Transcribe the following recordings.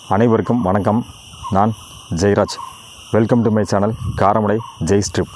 அனைவருக்கும் வணக்கம் நான் Jayaraj welcome to my channel Karamadai Jai strip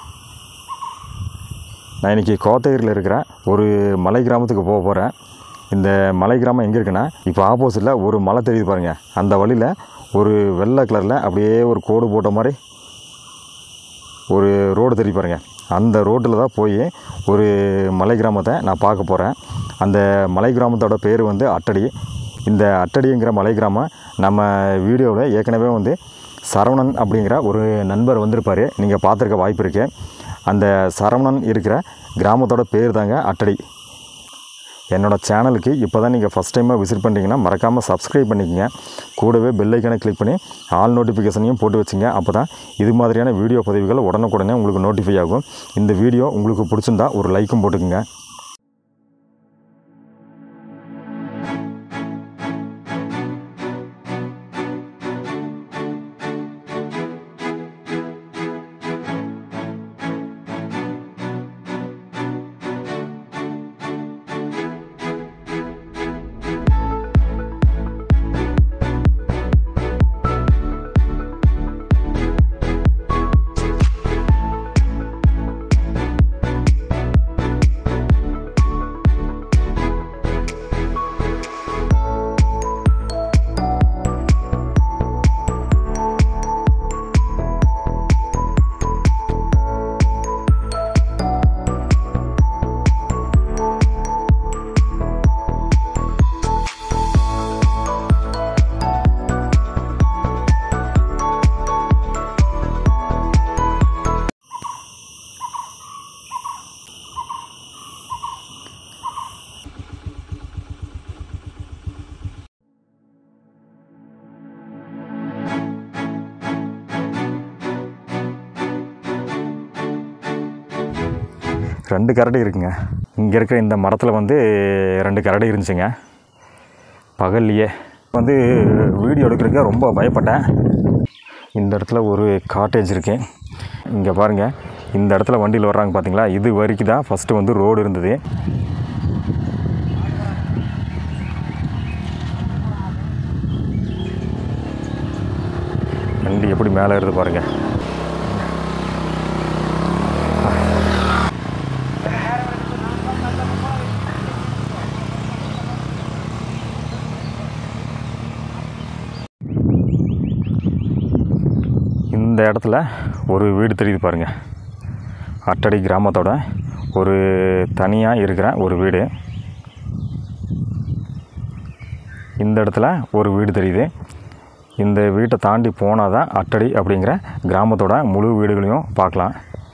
நான் இன்றைக்கி கோத்தகிரியில் இருக்கிற ஒரு மலை கிராமத்துக்கு போக போகிறேன் இந்த மலை கிராமம் எங்கே இருக்குன்னா இப்போ ஆப்போசிட்டில் ஒரு மலை தெரியுது பாருங்கள் அந்த வழியில் ஒரு வெள்ளை கலரில் அப்படியே ஒரு கோடு போட்ட மாதிரி ஒரு ரோடு தெரியும் பாருங்கள் அந்த ரோட்டில் தான் போய் ஒரு மலை கிராமத்தை நான் பார்க்க போகிறேன் அந்த மலை கிராமத்தோட பேர் வந்து அட்டடி இந்த அட்டடிங்கிற மலை கிராமம் நம்ம வீடியோவில் ஏற்கனவே வந்து சரவணன் அப்படிங்கிற ஒரு நண்பர் வந்திருப்பார் நீங்கள் பார்த்துருக்க வாய்ப்பு இருக்குது அந்த சரவணன் இருக்கிற கிராமத்தோட பேர் தாங்க அட்டடி என்னோடய சேனலுக்கு இப்போ தான் நீங்கள் ஃபஸ்ட் டைமாக விசிட் பண்ணுறீங்கன்னா மறக்காமல் சப்ஸ்கிரைப் பண்ணிக்கங்க கூடவே பெல் ஐக்கனை கிளிக் பண்ணி ஆல் நோட்டிஃபிகேஷனையும் போட்டு வச்சுங்க அப்போ தான் இது மாதிரியான வீடியோ பதிவுகள் உடனுக்குடனே உங்களுக்கு நோட்டிஃபை ஆகும் இந்த வீடியோ உங்களுக்கு பிடிச்சிருந்தா ஒரு லைக்கும் போட்டுக்குங்க ரெண்டு கரடி இருக்குங்க இங்கே இருக்கிற இந்த மரத்தில் வந்து ரெண்டு கரடி இருந்துச்சுங்க பகல்லையே வந்து வீடியோ எடுக்கிறதுக்கு ரொம்ப பயப்பட்டேன் இந்த இடத்துல ஒரு காட்டேஜ் இருக்கு இங்கே பாருங்கள் இந்த இடத்துல வண்டியில் வர்றாங்க பார்த்தீங்களா இது வரைக்கும் தான் ஃபஸ்ட்டு வந்து ரோடு இருந்தது வண்டி எப்படி மேலே ஏறுது பாருங்கள் இந்த இடத்துல ஒரு வீடு தெரியுது பாருங்கள் அட்டடி கிராமத்தோட ஒரு தனியாக இருக்கிற ஒரு வீடு இந்த இடத்துல ஒரு வீடு தெரியுது இந்த வீட்டை தாண்டி போனால் தான் அட்டடி அப்படிங்கிற கிராமத்தோட முழு வீடுகளையும் பார்க்கலாம்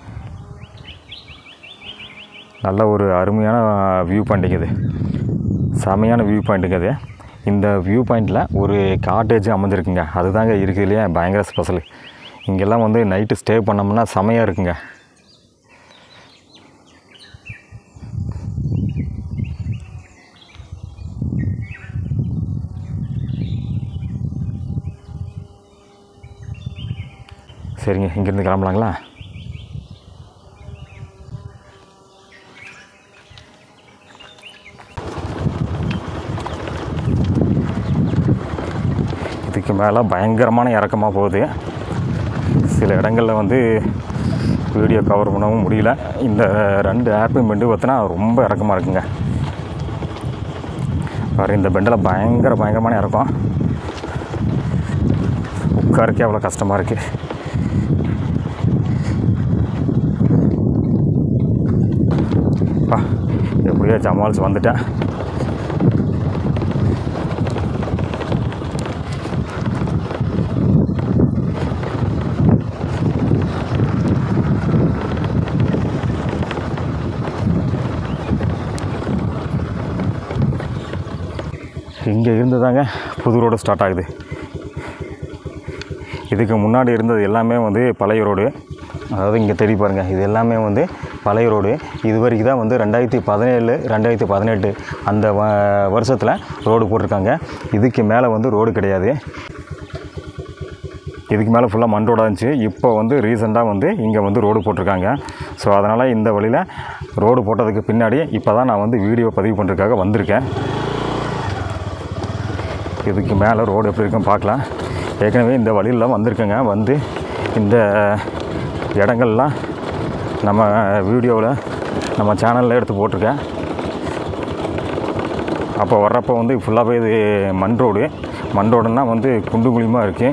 நல்ல ஒரு அருமையான வியூ பாயிண்ட்டுங்க இது செமையான வியூ பாயிண்ட்டுங்க இது இந்த வியூ பாயிண்டில் ஒரு காட்டேஜ் அமைஞ்சிருக்குங்க அதுதாங்க இருக்கிறதுலையே பயங்கர ஸ்பெஷல் இங்கெல்லாம் வந்து நைட்டு ஸ்டே பண்ணோம்னா செமையாக இருக்குங்க சரிங்க இங்கேருந்து கிளம்பலாங்களா இதுக்கு மேலே பயங்கரமான இறக்கமாக போகுது சில இடங்களில் வந்து வீடியோ கவர் பண்ணவும் முடியல இந்த ரெண்டு ஆப்பும் பெண்டு பார்த்தினா ரொம்ப இறக்கமாக இருக்குங்க பாரு இந்த பெண்டில் பயங்கர பயங்கரமான இறக்கம் உட்காருக்கே அவ்வளோ கஷ்டமாக இருக்குது பா எப்படியோ ஜமால்ஸ் வந்துட்டேன் இங்கே இருந்து தாங்க புது ரோடு ஸ்டார்ட் ஆகுது இதுக்கு முன்னாடி இருந்தது எல்லாமே வந்து பழைய ரோடு அதாவது இங்கே தெரிய பாருங்கள் இது எல்லாமே வந்து பழைய ரோடு இது வரைக்கும் தான் வந்து ரெண்டாயிரத்தி பதினேழு ரெண்டாயிரத்தி பதினெட்டு அந்த வ வருஷத்தில் ரோடு போட்டிருக்காங்க இதுக்கு மேலே வந்து ரோடு கிடையாது இதுக்கு மேலே ஃபுல்லாக மண் ரோடாக இருந்துச்சு இப்போ வந்து ரீசெண்டாக வந்து இங்கே வந்து ரோடு போட்டிருக்காங்க ஸோ அதனால் இந்த வழியில் ரோடு போட்டதுக்கு பின்னாடி இப்போ தான் நான் வந்து வீடியோ பதிவு பண்ணுறதுக்காக வந்திருக்கேன் இதுக்கு மேலே ரோடு எப்படி இருக்குன்னு பார்க்கலாம் ஏற்கனவே இந்த வழியிலலாம் வந்திருக்கேங்க வந்து இந்த இடங்கள்லாம் நம்ம வீடியோவில் நம்ம சேனலில் எடுத்து போட்டிருக்கேன் அப்போ வர்றப்போ வந்து ஃபுல்லாகவே இது மண் ரோடு மண் ரோடுன்னா வந்து குண்டு குழியுமாக இருக்குது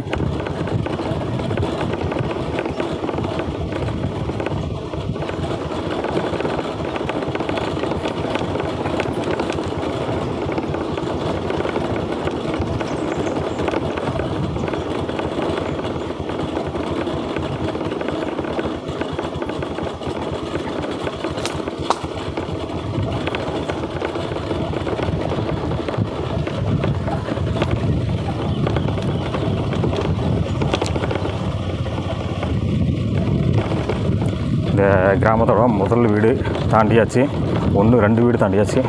இந்த கிராமத்தோட முதல் வீடு தாண்டியாச்சு ஒன்று ரெண்டு வீடு தாண்டியாச்சு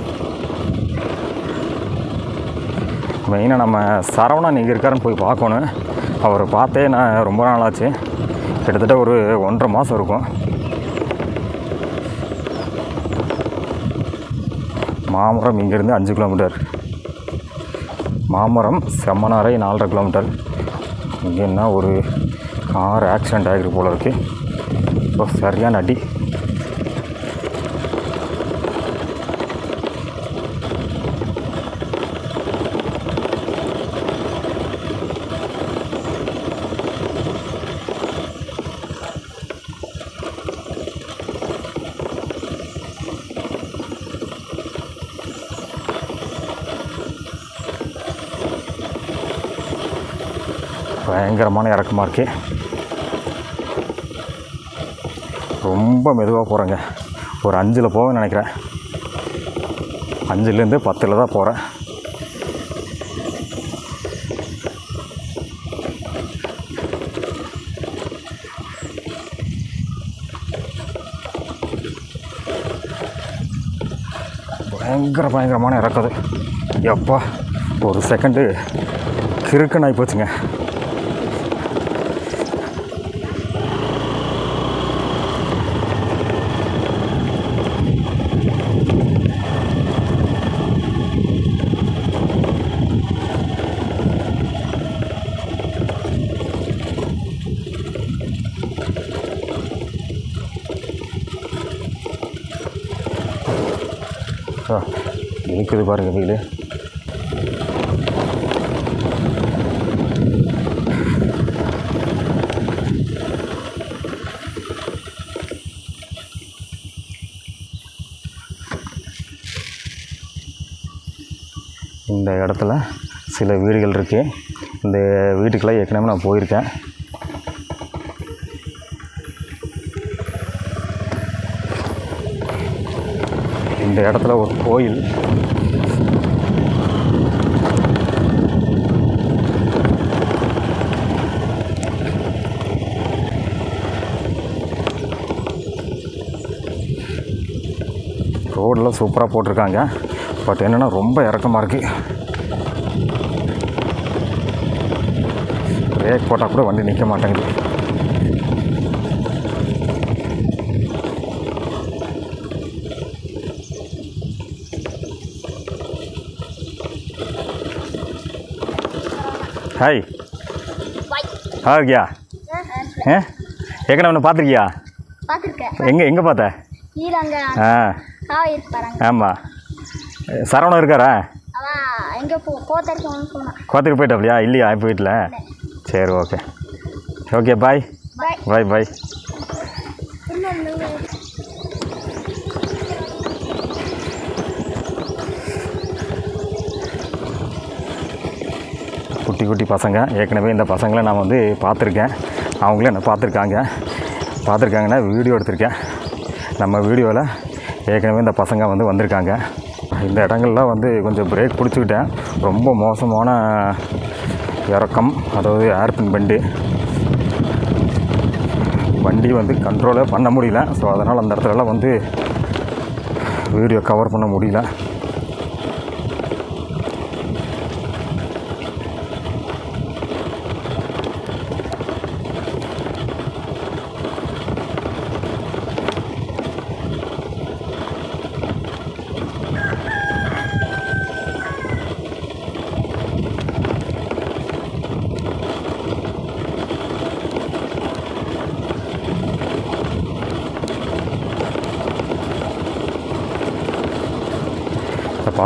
மெயினாக நம்ம சரவணன் இங்கே இருக்காருன்னு போய் பார்க்கணும் அவரை பார்த்தே நான் ரொம்ப நாள் ஆச்சு கிட்டத்தட்ட ஒரு ஒன்றரை மாதம் இருக்கும் மாமரம் இங்கேருந்து அஞ்சு கிலோமீட்டர் மாமரம் செம்மனாரை நாலரை கிலோமீட்டர் இங்கே என்ன ஒரு கார் ஆக்சிடெண்ட் ஆகிருக்கு போல இருக்குது இப்போ சரியான அடி பயங்கரமான இறக்கமாக இருக்கு ரொம்ப மெதுவாக போகிறேங்க ஒரு அஞ்சில் போவேன்னு நினைக்கிறேன் அஞ்சுலேருந்து பத்தில் தான் போகிறேன் பயங்கர பயங்கரமான இறக்குது எப்பா ஒரு செகண்டு கிறுக்குன்னு ஆகி போச்சுங்க ஆ, இருக்குது பாருங்க வெயில் இந்த இடத்துல சில வீடுகள் இருக்குது இந்த வீட்டுக்கெல்லாம் ஏற்கனவே நான் போயிருக்கேன் இந்த இடத்துல ஒரு கோயில் ரோடெல்லாம் சூப்பராக போட்டிருக்காங்க பட் என்னென்னா ரொம்ப இறக்கமாக இருக்குது பிரேக் போட்டால் கூட வண்டி நிற்க மாட்டேங்குது ஹாய் ஆ இருக்கியா ஏ ஏற்கனவே ஒன்று பார்த்துருக்கியா பார்த்துருக்கேன் எங்கே எங்கே பார்த்த கீழே அங்கே ஆ காவை இருப்பாருங்க ஆமாம் சரவணன் இருக்காரா அவன் எங்கே போ கோத்தரிக்கணும்னு சொன்னான் கோத்துக்கு போயிட்டாப்லையா இல்லையா இப்போ வீட்டில் சரி okay okay bye bye bye பாய் இன்னொன்று குட்டி குட்டி பசங்க ஏற்கனவே இந்த பசங்களை நான் வந்து பார்த்துருக்கேன் அவங்களும் என்னை பார்த்துருக்காங்க பார்த்துருக்காங்கன்னா வீடியோ எடுத்திருக்கேன் நம்ம வீடியோவில் ஏற்கனவே இந்த பசங்க வந்து வந்திருக்காங்க இந்த இடங்கள்லாம் வந்து கொஞ்சம் பிரேக் பிடிச்சிக்கிட்டேன் ரொம்ப மோசமான இறக்கம் அதாவது ஏர்பின் பெண்டு வண்டி வந்து கண்ட்ரோலே பண்ண முடியல ஸோ அதனால் அந்த இடத்துலலாம் வந்து வீடியோ கவர் பண்ண முடியல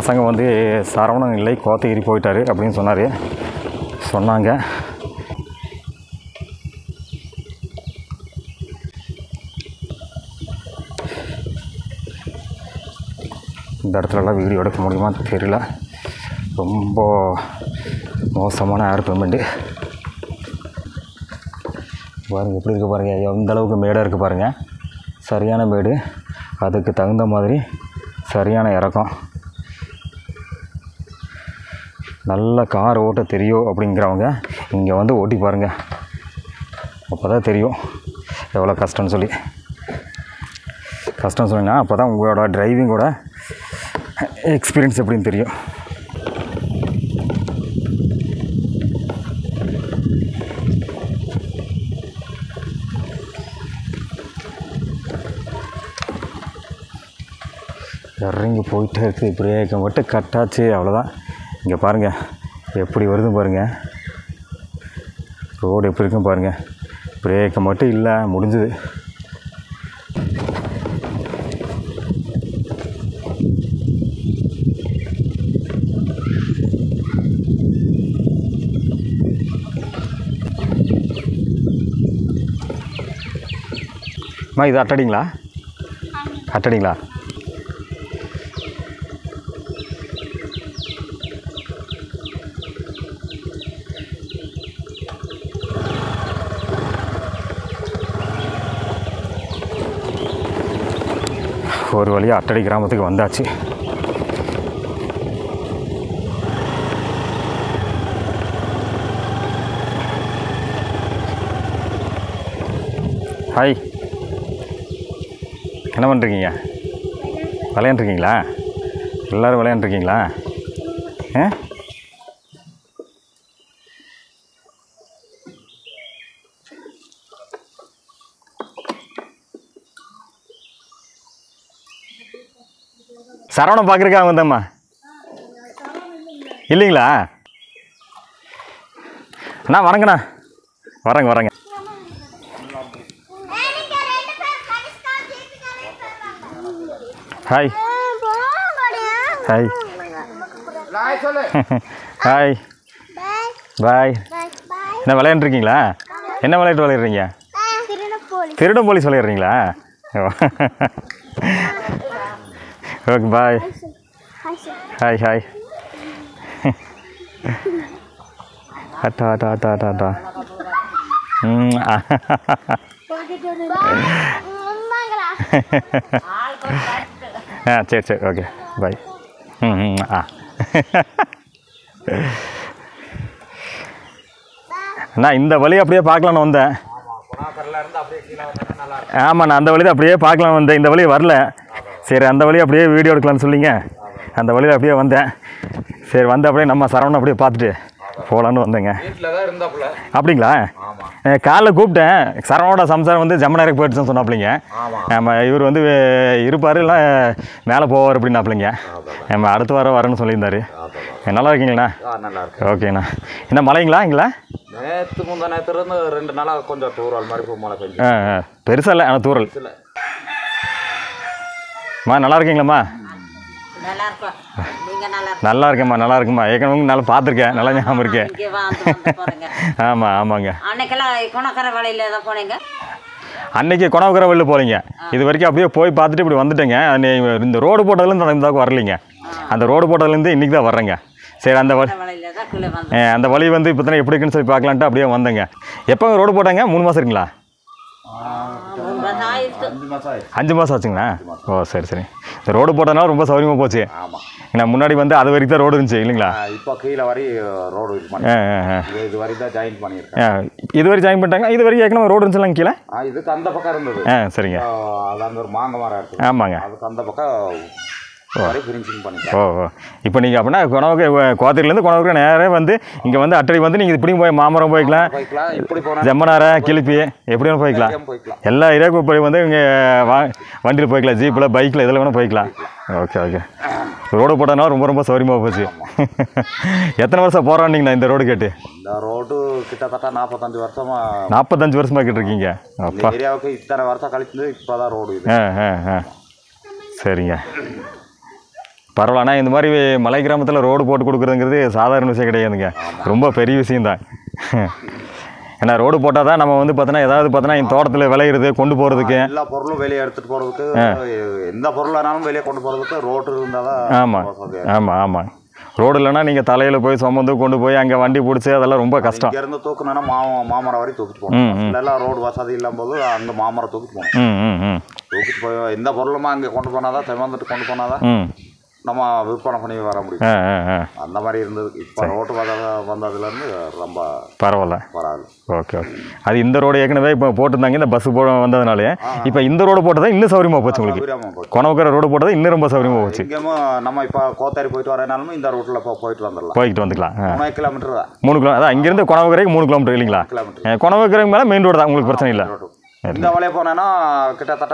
பசங்க வந்து சரவணன் இல்லை கோத்தகிரி போயிட்டாரு அப்படின்னு சொன்னார் சொன்னாங்க இந்த இடத்துலலாம் வீடியோ எடுக்க முடியுமா தெரியல ரொம்ப மோசமான ஏர் பேமெண்ட்டு பாருங்கள் எப்படி இருக்குது பாருங்கள் எந்த அளவுக்கு மேடாக இருக்குது பாருங்கள் சரியான மேடு அதுக்கு தகுந்த மாதிரி சரியான இறக்கம் நல்ல கார் ஓட்ட தெரியும் அப்படிங்கிறவங்க இங்கே வந்து ஓட்டி பாருங்கள் அப்போ தான் தெரியும் எவ்வளோ கஷ்டம்னு சொல்லி கஷ்டம் சொன்னீங்கன்னா அப்போ தான் உங்களோட டிரைவிங்கோட எக்ஸ்பீரியன்ஸ் எப்படின்னு தெரியும் இறங்கி போயிட்டே இருக்குது பிரேக்கை மட்டும் கட்டாச்சு அவ்வளோதான் இங்கே பாருங்கள் எப்படி வருது பாருங்கள் ரோடு எப்படி இருக்கும் பாருங்கள் பிரேக்கை மட்டும் இல்லை முடிஞ்சுது அம்மா இது அட்டடிங்களா அட்டடிங்களா ஒரு வழியாக அட்டடி கிராமத்துக்கு வந்தாச்சு ஹாய் என்ன பண்ணுறீங்க விளையாண்டுருக்கீங்களா எல்லோரும் விளையாண்டுருக்கீங்களா ஆ சரவணம் பார்க்குறக்கா வந்தம்மா இல்லைங்களா அண்ணா வரங்கண்ணா வரேங்க வரேங்க ஹாய் ஹாய் ஹாய் பாய் என்ன விளையாண்டுருக்கீங்களா என்ன விளையாட்டு விளையாடுறீங்க திருடம் போலீஸ் விளையாடுறீங்களா ஓகே பாய் ஹாய் ஹாய் அட்டா அட்டா அட்டா அட்டா அட்டா ம் ஆ. ஆ சரி சரி ஓகே பாய் ம் ம் ஆ அண்ணா இந்த வழி அப்படியே பார்க்கலான்னு வந்தேன் ஆமாண்ணா அந்த வழி தான் அப்படியே பார்க்கலாம் வந்தேன் இந்த வழி வரல சரி அந்த வழி அப்படியே வீடியோ எடுக்கலாம்னு சொல்லிங்க அந்த வழியில் அப்படியே வந்தேன் சரி வந்து அப்படியே நம்ம சரவணன் அப்படியே பார்த்துட்டு போகலான்னு வந்தேங்க வீட்டில் தான் இருந்தாப்புல அப்படிங்களா ஆமாம் அஹ் காலைல கூப்பிட்டேன் சரவணோட சம்சாரம் வந்து ஜம்மனாருக்கு போயிடுச்சுன்னு சொன்னாப்பிள்ளைங்க ஆமாம் நம்ம இவர் வந்து இருப்பார் இல்லை மேலே போவார் அப்படின்னாப்பிள்ளைங்க நம்ம அடுத்த வாரம் வரேன்னு சொல்லியிருந்தாரு நல்லா இருக்கீங்களா ஆ நல்லா இருக்கு ஓகேண்ணா என்ன மழைங்களா இங்களா நேற்று முந்தா நேற்று இருந்து ரெண்டு நாளாக கொஞ்சம் தூரல் மாதிரி இப்போ மழை பெஞ்சு ஆ ஆ பெருசாக இல்லை ஆனால் தூரல் இல்லை மா நல்லா இருக்கீங்களாம்மா நல்லா இருக்கும் நீங்க நல்லா இருக்கும் நல்லா இருக்கேம்மா நல்லா இருக்குமா ஏற்கனவே நல்லா பார்த்துருக்கேன் நல்லா ஞாபகம் இருக்கேன் இங்கே வந்து வந்து போறீங்க ஆமாம் ஆமாங்க அன்னைக்கெல்லாம் குணக்கரை வழியில தான் போனீங்க அன்னைக்கு கொணவுக்கிற வெளில போகலீங்க இது வரைக்கும் அப்படியே போய் பார்த்துட்டு இப்படி வந்துட்டேங்க அன்னை- இந்த ரோடு போட்டதுலேருந்து நான் இந்த வரலைங்க அந்த ரோடு போட்டதுலேருந்து இன்றைக்கி தான் வர்றேங்க சரி அந்த வழி வழியில தான் கீழே வந்து அஹ் அந்த வழி வந்து இப்போ தானே எப்படி இருக்குன்னு சொல்லி பார்க்கலான்ட்டு அப்படியே வந்தேங்க எப்போ ரோடு போட்டாங்க மூணு மாதம் இருக்குங்களா மூணு மாதம் ஆயிடுச்சு அஞ்சு மாதம் ஆயிடுச்சு அஞ்சு மாதம் ஆச்சுங்களா ஓ சரி சரி இந்த ரோடு போட்டதுனால ரொம்ப சௌகரியமாக போச்சு ஆமாம் ஏன்னா முன்னாடி வந்து அது வரைக்கும் தான் ரோடு இருந்துச்சு இல்லைங்களா இப்போ கீழே வரை ரோடு இது பண்ணி ஆ ஆ ஆ இது இது வரை தான் ஜாயின் பண்ணியிருக்கேன் ஆ இது வரை ஜாயின் பண்ணிட்டாங்க இது வரைக்கும் ஏற்கனவே ரோடு இருந்துச்சுலாம் கீழே ஆ இதுக்கு அந்த பக்கம் இருந்தது ஆ சரிங்க ஆ, அது அங்கே ஒரு மாங்க மரம் இருக்குது ஆமாங்க அதுக்கு அந்த பக்கம் வரை ஃபினிஷிங் பண்ணிட்டேன் ஓ ஓ இப்போ நீங்கள் அப்படின்னா குணவுக்கு கோத்தகிரிலேருந்து குணவுக்கு நேரே வந்து இங்கே வந்து அட்டடி வந்து நீங்கள் இப்படியும் போய் மாமரம் போய்க்கலாம் போய்க்கலாம் இப்படி போனால் ஜம்மனாரை கிளிப்பி எப்படியும் போய்க்கலாம் போய்க்கலாம் எல்லா ஏரியாவுக்கும் போய் வந்து இங்கே வா வண்டியில் போய்க்கலாம் ஜீப்பில் பைக்கில் இதில் வேணால் போய்க்கலாம் ஓகே ஓகே ரோடு போட்டதுனால ரொம்ப ரொம்ப சௌகரியமாக போச்சு எத்தனை வருஷம் போராடினீங்கண்ணா இந்த ரோடு கேட்டு இந்த ரோடு கிட்டத்தட்ட நாற்பத்தஞ்சு வருஷமா நாற்பத்தஞ்சு வருஷமாக கேட்டிருக்கீங்க அப்பா இந்த ஏரியாவுக்கு இத்தனை வருஷம் கழிச்சு இப்போ தான் ரோடு இது ஆ ஆ ஆ சரிங்க பரவாயில்ல ஆனால் இந்த மாதிரி மலை கிராமத்தில் ரோடு போட்டு கொடுக்குறதுங்கிறது சாதாரண விஷயம் கிடையாதுங்க ரொம்ப பெரிய விஷயம்தான் ஏன்னா ரோடு போட்டால் தான் நம்ம வந்து பார்த்தோன்னா ஏதாவது பார்த்தோன்னா இந்த தோட்டத்தில் விளையிறது கொண்டு போகிறதுக்கு எல்லா பொருளும் வெளியே எடுத்துட்டு போறதுக்கு எந்த பொருளானாலும் வெளியே கொண்டு போறதுக்கு ரோட்டு இருந்தால் தான் ஆமாம் வசதியா ஆமாம் ஆமாம் ரோடு இல்லைன்னா நீங்கள் தலையில் போய் சுமந்து கொண்டு போய் அங்கே வண்டி பிடிச்சி அதெல்லாம் ரொம்ப கஷ்டம் இங்க இருந்து தூக்கணும்னா மா மாமரம் வரைக்கும் தூக்கிட்டு ம், ம். போகணும் எல்லாம் ரோடு வசதி இல்லாம போது அங்கே மாமரம் தூக்கிட்டு போகணும் ம் ம் ம் தூக்கிட்டு போய் எந்த பொருளுமே அங்கே கொண்டு போனாதான் சுமந்துட்டு கொண்டு போனாதான் ம் நம்ம விற்பனை பண்ணி வர முடியும் ஆ ஆ ஆ அந்த மாதிரி இருந்தது இப்போ ரோட்டு வசதி வந்ததுலேருந்து ரொம்ப பரவாயில்ல பரவாயில்ல ஓகே ஓகே அது இந்த ரோடு ஏற்கனவே இப்போ போட்டிருந்தாங்க இந்த பஸ் போ வந்ததுனாலே இப்போ இந்த ரோடு போட்டதா இன்னும் சௌரியமாக போச்சு உங்களுக்கு சௌகரியமா போச்சு கொணவுக்கிற ரோடு போட்டது இன்னும் ரொம்ப சௌரியமாக போச்சு எங்கேயுமே நம்ம இப்போ கோத்தாரி போயிட்டு வரனாலும் இந்த ரூட்டில் போ போயிட்டு வந்துடலாம் போய்கிட்டு வந்துக்கலாம் ஆ மூணு கிலோமீட்டர் தான் மூணு கிலோ அதான் இங்கேருந்து கொணவுக்கரைக்கு மூணு கிலோமீட்டர் இல்லைங்களா கிலோமீட்டர் கொணவுக்கரைக்கு மேலே மெயின் ரோடு தான் உங்களுக்கு பிரச்சனை இல்லை ரோடு இந்த வழியே போனேன்னா கிட்டத்தட்ட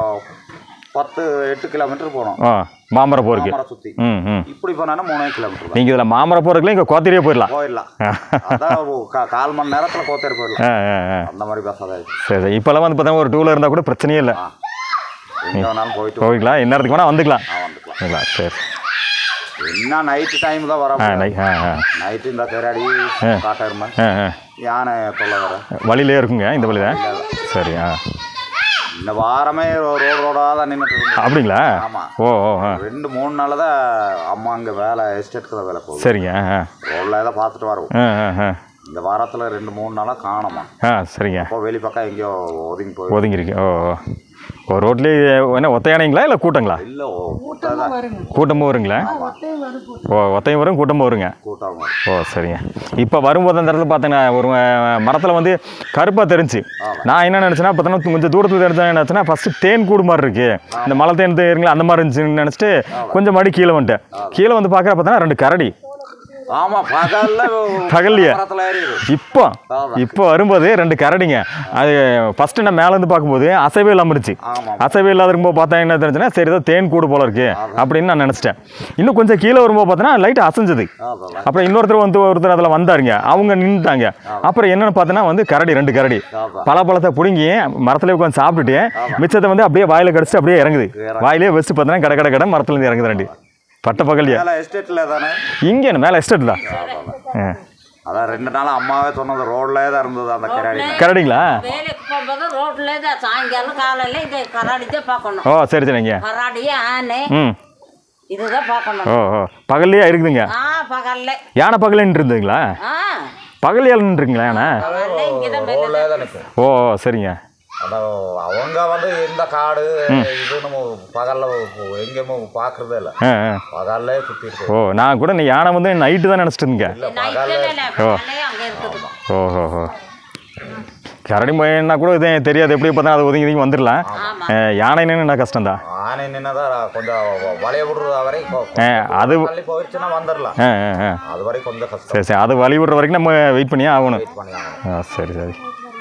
பத்து எட்டு கிலோமீட்டர் போகணும் ஆ மாமரம் போருக்கு மாமரம் சுற்றி ம் ம் இப்படி போனேன்னா மூணே கிலோமீட்டர் தான் நீங்கள் இதில் மாமரம் போகிறதுக்குள்ள இங்கே கோத்திரியே போயிடலாம் போயிடலாம் அதான் ஒரு கா- கால் மணி நேரத்தில் கோத்தாரி போயிடலாம் ஆ ஆ ஆ அந்த மாதிரி பஸ்ஸாக சரி சரி இப்போல்லாம் வந்து பார்த்தா ஒரு டூவில் இருந்தால் கூட பிரச்சனையே இல்லை ஆ எங்கே வேணாலும் போயிட்டு போய்க்கலாம் இந்நேரத்துக்கு வேணால் வந்துக்கலாம் நான் வந்துக்கலாம் சரிங்களா சரி என்ன நைட்டு டைம் தான் வர ஆ நை ஆ ஆ நைட்டு இந்த தேராடி காட்டருமை ஆ ஆ யானை தொல்லை வர வழியிலே இருக்குங்க இந்த வழியில் சரி ஆ இந்த வாரமே ரோடு ரோடாக தான் நின்றுட்டு இருந்தோம் அப்படிங்களா ஆமாம் ஓ ஓ ஆ ரெண்டு மூணு நாள் தான் அம்மா அங்கே வேலை எஸ்டேட்டுக்கு தான் வேலை போகுது சரிங்க ஆ ஆ ரோடில் தான் பார்த்துட்டு வரோம் ஆ ஆ ஆ இந்த வாரத்தில் ரெண்டு மூணு நாளாக காணோமா ஆ சரிங்க இப்போ வெளி பக்கம் எங்கேயோ ஒதுங்கி போய் ஒதுங்கிருக்கு ஓ ஓ ஓ ரோட்லேயே என்ன ஒத்தையானைங்களா இல்லை கூட்டங்களா இல்லை கூட்டம் கூட்டமும் வருங்களா ஓ ஒத்தையும் வரும் கூட்டமும் வருங்க கூட்டம் ஓ சரிங்க இப்போ வரும்போது அந்த இடத்துல பார்த்தீங்கன்னா ஒரு மரத்தில் வந்து கருப்பாக தெரிஞ்சு நான் என்ன நினச்சேன்னா பார்த்தோன்னா கொஞ்சம் தூரத்தில் தெரிஞ்சா என்ன நினச்சேன்னா ஃபஸ்ட்டு தேன் கூடு மாதிரி இருக்கு இந்த மலை தேன் தெரியுங்களா அந்த மாதிரி இருந்துச்சுன்னு நினச்சிட்டு கொஞ்சம் மறுபடி கீழே வந்துட்டேன் கீழே வந்து பார்க்குற பார்த்தோன்னா ரெண்டு கரடி ஆமாம் பகல்ல பகல்லையா? மரத்தில் ஏறிடு இப்போ ஆமா. இப்போ வரும்போது ரெண்டு கரடிங்க அது ஃபஸ்ட்டு நான் மேலேருந்து பார்க்கும்போது அசைவே இல்லாமல் இருந்துச்சு ஆமாம் அசைவே இல்லாத இருக்கும்போது பார்த்தா என்ன தெரிஞ்சுன்னா சரி ஏதோ தேன் கூடு போல இருக்கு அப்படின்னு நான் நினச்சிட்டேன் இன்னும் கொஞ்சம் கீழே வரும்போது பார்த்தோன்னா லைட்டு அசைஞ்சது அதான் அப்புறம் இன்னொருத்தர் வந்து ஒருத்தர் அதில் வந்தாருங்க அவங்க நின்றுட்டாங்க அப்புறம் என்னன்னு பார்த்தோன்னா வந்து கரடி ரெண்டு கரடி ஆமாம் பழப்பழத்தை பிடுங்கி மரத்துல உட்காந்து சாப்பிட்டுட்டு மிச்சத்தை வந்து அப்படியே வாயில கடிச்சிட்டு அப்படியே இறங்குது வாயிலே வச்சு பார்த்தோன்னா கடை கடை கடை மரத்துல இருந்து இறங்குது ரெண்டு பட்ட பகல்லையா மேலே எஸ்டேட்டில் தானே இங்கே மேலே எஸ்டேட்ல அதான் ரெண்டு நாள் அம்மாவே சொன்னது ரோட்லேயே தான் இருந்தது அந்த கிராடி கரடிங்களா வேலைக்கு போகும்போது ரோட்ல தான் சாயங்காலம் காலையில இது கராடி தான் பார்க்கணும் ஓ சரி சரிங்க கராடி ஆனை ம் இதுதான் பார்க்கணும் ஓ ஓ பகல்லையே இருக்குதுங்க ஆ பகல்ல யானை பகல்ல இருந்ததுங்களா ஆ பகல்லையா நின்றுருங்களா யானை பகல்ல இங்கதான் மேல ரோட்லேயே தான் நிற்கும் ஓ ஓ, சரிங்க அதான் அவங்க வந்து இந்த காடு இது நம்ம பகல்ல எங்கேயுமே பார்க்கறதே இல்லை ஆ ஆ பகல்லே சுற்றி இருக்கு ஓ நான் கூட நீ யானை வந்து நைட்டு தான் நினச்சிட்டு இருந்தேன் நைட்டு பகல்லே அங்க இருக்குது ஓஹோ ஹோ கரடி மயன்னா கூட இது தெரியாது எப்படி பார்த்தா அது ஒதுங்கி ஒதுங்கி வந்துடலாம் ஆமா அஹ், யானை என்ன கஷ்டம்தான் ஆனை நின்னதான் கொஞ்சம் வளைய விடுறது வரைக்கும் அஹ், அது தள்ளி போயிடுச்சுன்னா வந்துடலாம் ஆ ஆ ஆ அது வரைக்கும் கொஞ்சம் கஷ்டம் சரி சரி அது வழி விடுற வரைக்கும் நம்ம வெயிட் பண்ணியே ஆகணும் வெயிட் பண்ணி ஆகணும் ஆ சரி சரி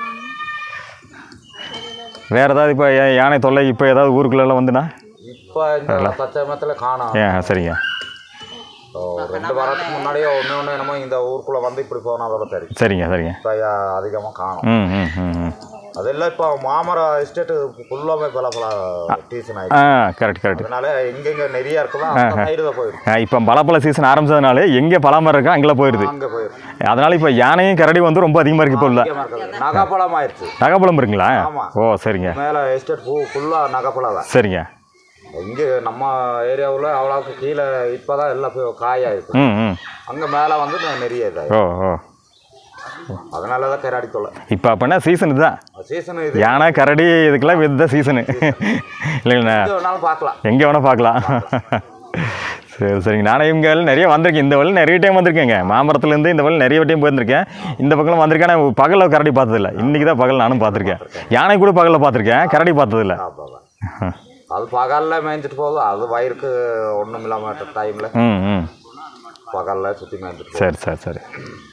வேறு ஏதாவது இப்போ யானை தொல்லை இப்போ ஏதாவது ஊருக்குள்ளெல்லாம் வந்துனா இப்போ இந்த தச்சமயத்தில் காணோம் ஏ சரிங்க ஓ, ரெண்டு வாரத்துக்கு முன்னாடியே ஒன்று ஒன்று என்னமோ இந்த ஊருக்குள்ளே வந்து இப்படி போனதோட தெரியும் சரிங்க சரிங்க இப்போ அதிகமாக காணும் ம் ம் ம் ம் அதெல்லாம் இப்போ மாமரம் எஸ்டேட்டு ஃபுல்லாமே பல பல டீசன் ஆகிடுச்சு ஆ கரெக்ட் கரெக்ட் அதனால எங்கெங்க நிறைய இருக்குதோ அந்த சைடு தான் போயிடும் இப்போ பலாப்பழ சீசன் ஆரம்பிச்சதுனால எங்கே பலாமரம் இருக்கோ அங்கே போயிடுது அங்கே போயிடும் அதனால இப்போ யானையும் கரடி வந்து ரொம்ப அதிகமாக இருக்கு இப்போ இல்லை முக்கியமாக இருக்குது நகைப்பழம் ஆயிடுச்சு நகப்பழம் இருக்குங்களா ஆமா. ஓ சரிங்க மேலே எஸ்டேட் ஃபு ஃபுல்லாக நகைப்பழம் தான் சரிங்க இங்கே நம்ம ஏரியாவில் அவ்வளோக்கு கீழே இப்போ தான் எல்லாம் போய் காயாயிருக்கு ம் ம் அங்கே மேலே வந்து நிறைய இதாயிருக்கு ஓ ஓ அதனால தான் கராடி தொலை இப்போ அப்படின்னா சீசன் இதுதான் சீசன் இது யானை கரடி இதுக்கெல்லாம் இதுதான் சீசனு இல்லைங்கண்ணா எங்க வேணாலும் பார்க்கலாம் எங்கே வேணால் பார்க்கலாம் சரி சரிங்க நானே இவங்க நிறைய வந்திருக்கேன் இந்த வழி நிறைய டைம் வந்திருக்கேங்க மாமரத்துலேருந்து இந்த வழி நிறைய டைம் போயிருந்திருக்கேன் இந்த பக்கம் வந்திருக்கேன் ஆனால் பகலில் கரடி பார்த்ததில்ல இன்றைக்கி தான் பகல் நானும் பார்த்துருக்கேன் யானை கூட பகலில் பார்த்துருக்கேன் கரடி பார்த்ததில்ல ஆமாம். அது பகலில் மேய்ஞ்சிட்டு போகுது அது வயிறுக்கு ஒன்றும் இல்லாமல் டைமில் ம் ம் பகலில் சுற்றி மேய்ஞ்சிட்டு போகுது சரி சரி சரி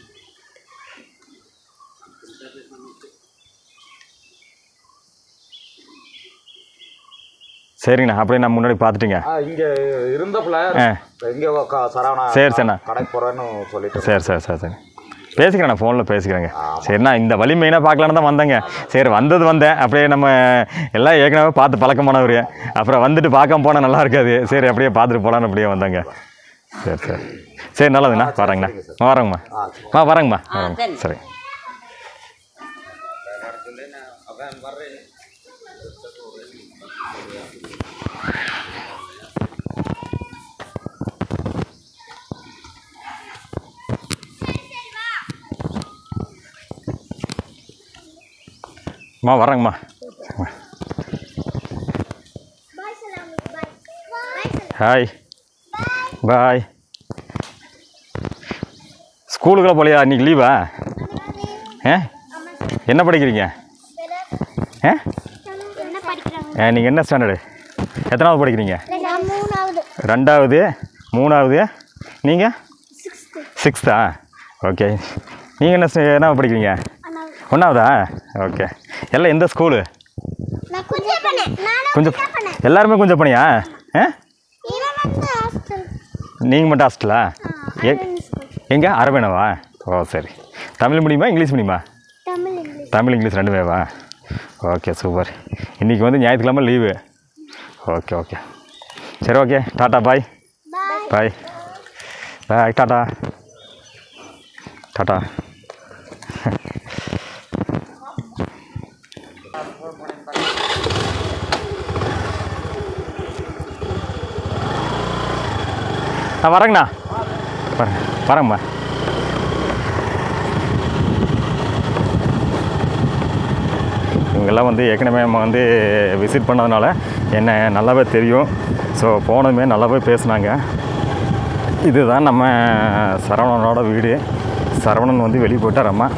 சரிங்கண்ணா அப்படியே நான் முன்னாடி பார்த்துட்டீங்க ஆ இங்கே இருந்தப்பில் ஆ இங்கே சரவணா சரி, சரிண்ணா. கடைக்கு போகிறேன்னு சொல்லிட்டு சரி சரி சரி சரி பேசிக்கிறேன் நான் ஃபோனில் பேசிக்கிறேங்க சரி நான் இந்த வழி மெயினாக பார்க்கலான்னு தான் வந்தேங்க சரி வந்தது வந்தேன் அப்படியே நம்ம எல்லாம் ஏற்கனவே பார்த்து பழக்கமானவர் அப்புறம் வந்துட்டு பார்க்காம போனால் நல்லா இருக்காது சரி அப்படியே பார்த்துட்டு போகலான்னு அப்படியே வந்தேங்க சரி சரி சரி நல்லதுண்ணா வரேங்கண்ணா ஆ வரேங்கம்மா ஆ வரேங்கம்மா வரேங்க சரி. சரி அம்மா வரேங்கம்மா பாய் சொல்லாம பாய் பாய் சொல்லு ஹாய் பாய் ஸ்கூலுக்குலாம் போலையா இன்னைக்கு லீவா ஆ என்ன படிக்கிறீங்க ஆ என்ன படிக்கிறாங்க ஆ, நீங்கள் என்ன ஸ்டாண்டர்டு எத்தனாவது படிக்கிறீங்க நான் மூணாவது ரெண்டாவது மூணாவது நீங்கள் சிக்ஸ்த்து சிக்ஸ்த்தா ஓகே நீங்கள் என்ன sta- என்ன படிக்கிறீங்க அண்ணா ஒன்றாவதா ஓகே எல்லாம் எந்த ஸ்கூலு நான் கொஞ்சம் பண்ணேன் நானும் கொஞ்சம் எல்லாருமே கொஞ்சம் பண்ணியா ஆ இவன் வந்து ஹாஸ்டல் நீங்கள் மட்டும் ஹாஸ்டலா எ ஸ்கூல் எங்கே அரவேணவா ஓ சரி தமிழ் மீடியமா இங்கிலீஷ் மீடியமா தமிழ் இங்கிலீஷ் தமிழ் இங்கிலீஷ் ரெண்டுமேவா ஓகே சூப்பர் இன்றைக்கி வந்து ஞாயிற்றுக்கிழமை லீவு ஓகே ஓகே சரி okay tata bye bye bye bye tata tata நான் வரேங்கண்ணா வரேன் வரேங்கம்மா இவங்கெல்லாம் வந்து ஏற்கனவே நம்ம வந்து விசிட் பண்ணதுனால என்ன நல்லாவே தெரியும் ஸோ போனதுமே நல்லாவே பேசுனாங்க இதுதான் நம்ம சரவணனோட வீடு சரவணன் வந்து வெளியே போயிட்டார் அம்மா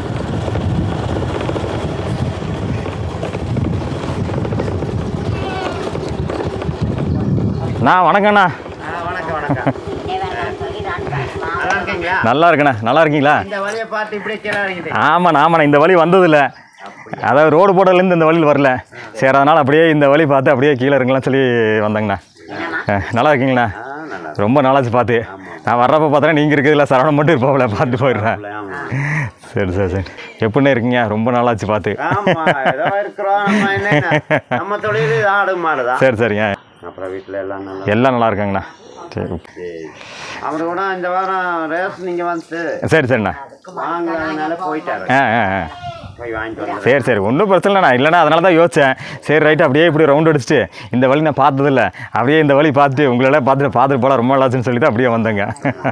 நான் வணக்கண்ணா வணக்கம் வணக்கம் சொல்லி நான் பேசலாம் நல்லா இருக்கீங்களா நல்லா இருக்கண்ணா நல்லா இருக்கீங்களா இந்த வழியை பார்த்து இப்படியே கீழே இறங்கிட்டீங்க ஆமாண்ணா ஆமாண்ணா இந்த வழி வந்ததில்ல அதாவது ரோடு போடலேருந்து இந்த வழியில் வரல சரி அதனால் அப்படியே இந்த வழி பார்த்து அப்படியே கீழே இறங்கலாம் சொல்லி வந்தேங்கண்ணா அஹ், நல்லா இருக்கீங்களா ஆ நல்லா ரொம்ப நாளாச்சு பார்த்து நான் வர்றப்ப பார்த்தா நீங்கள் இருக்கிறதுல சரவணம் மட்டும் இருப்பாவில் பார்த்து போயிடுறேன் ஆமா சரி சரி சரி எப்படிண்ணே இருக்கீங்க ரொம்ப நாளாச்சு பார்த்து ஆமா ஏதோ இருக்கிறோம் நம்ம என்ன நம்ம தொழில் ஆடு மாடுதான் சரி சரிங்க அப்புறம் வீட்டில் எல்லாம் நல்லா எல்லாம் நல்லா இருக்காங்கண்ணா சரி சரி அவர் கூட இந்த வாரம் ரேஸ் நீங்க வந்து சரி சரிண்ணா வாங்குறதுனால போயிட்டாரு ஆ ஆ ஆ போய் வாங்கிட்டு வந்து சரி சரி ஒன்றும் பிரச்சனை இல்லைண்ணா இல்லைண்ணா அதனால தான் யோசித்தேன் சரி ரைட்டு அப்படியே இப்படி ரவுண்ட் அடிச்சுட்டு இந்த வழி நான் பார்த்ததில்ல அப்படியே இந்த வழி பார்த்துட்டு உங்களெல்லாம் பார்த்துட்டு பார்த்துட்டு போல ரொம்ப நாளாச்சுன்னு சொல்லி தான் அப்படியே வந்தேங்க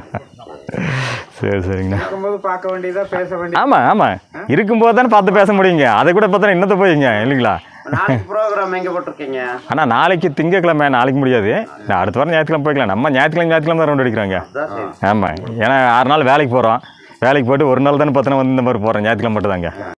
சரி சரிங்கண்ணா இருக்கும்போது பார்க்க வேண்டியதா பேச வேண்டியது ஆமாம் ஆமாம் இருக்கும்போது தானே பார்த்து பேச முடியுங்க அதை கூட பார்த்தா இன்னத்தை போய்ங்க இல்லைங்களா நாளைக்கு ப்ரோக்ராம் எங்க போட்டிருக்கீங்க ஆனால் நாளைக்கு திங்கக்கிழமை நாளைக்கு முடியாது நான் அடுத்த வாரம் ஞாயிற்றுக்கிழமை போய்க்கலாம் நம்ம ஞாயிற்றுக்கிழமை ஞாயிற்றுக்கிழமை தான் ரவுண்ட் அடிக்கிறாங்க அதான் சரி ஆமாம் ஏன்னா ஆறு நாள் வேலைக்கு போகிறோம் வேலைக்கு போயிட்டு ஒரு நாள் தானே பார்த்தோன்னா வந்து இந்த மாதிரி போகிறோம் ஞாயிற்றுக்கிழமை மட்டும் தாங்க